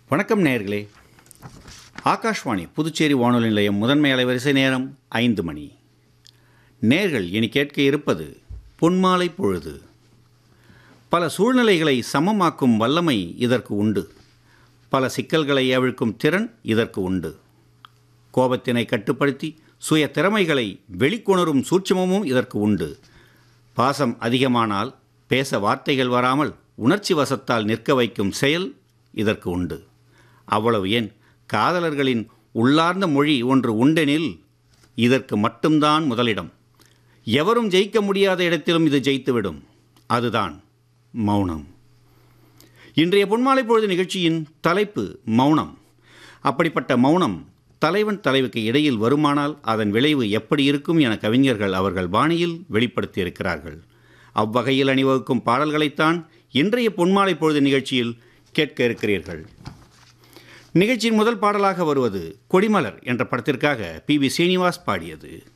வணக்கம் நேயர்களே ஆகாஷ்வாணி புதுச்சேரி வானொலி நிலையம் முதன்மை அலைவரிசை நேரம் ஐந்து மணி நேர்கள் இனி கேட்க இருப்பது பொன்மாலை பொழுது பல சூழ்நிலைகளை சமமாக்கும் வல்லமை இதற்கு உண்டு பல சிக்கல்களை அவிழ்க்கும் திறன் இதற்கு உண்டு கோபத்தினை கட்டுப்படுத்தி சுய திறமைகளை வெளிக்கொணரும் சூட்சுமமும் இதற்கு உண்டு பாசம் அதிகமானால் பேச வார்த்தைகள் வராமல் உணர்ச்சி வசத்தால் நிற்க வைக்கும் செயல் இதற்கு உண்டு அவ்வளவு ஏன் காதலர்களின் உள்ளார்ந்த மொழி ஒன்று உண்டெனில் இதற்கு மட்டும்தான் முதலிடம் எவரும் ஜெயிக்க முடியாத இடத்திலும் இது ஜெயித்துவிடும் அதுதான் மௌனம் இன்றைய பொன்மாலை பொழுது நிகழ்ச்சியின் தலைப்பு மௌனம் அப்படிப்பட்ட மௌனம் தலைவன் தலைவிக்கு இடையில் வருமானால் அதன் விளைவு எப்படி இருக்கும் என கவிஞர்கள் அவர்கள் பாணியில் வெளிப்படுத்தியிருக்கிறார்கள் அவ்வகையில் அணிவகுக்கும் பாடல்களைத்தான் இன்றைய பொன்மாலை பொழுது நிகழ்ச்சியில் கேட்க இருக்கிறீர்கள் நிகழ்ச்சியின் முதல் பாடலாக வருவது கொடிமலர் என்ற படத்திற்காக பி வி சீனிவாஸ் பாடியது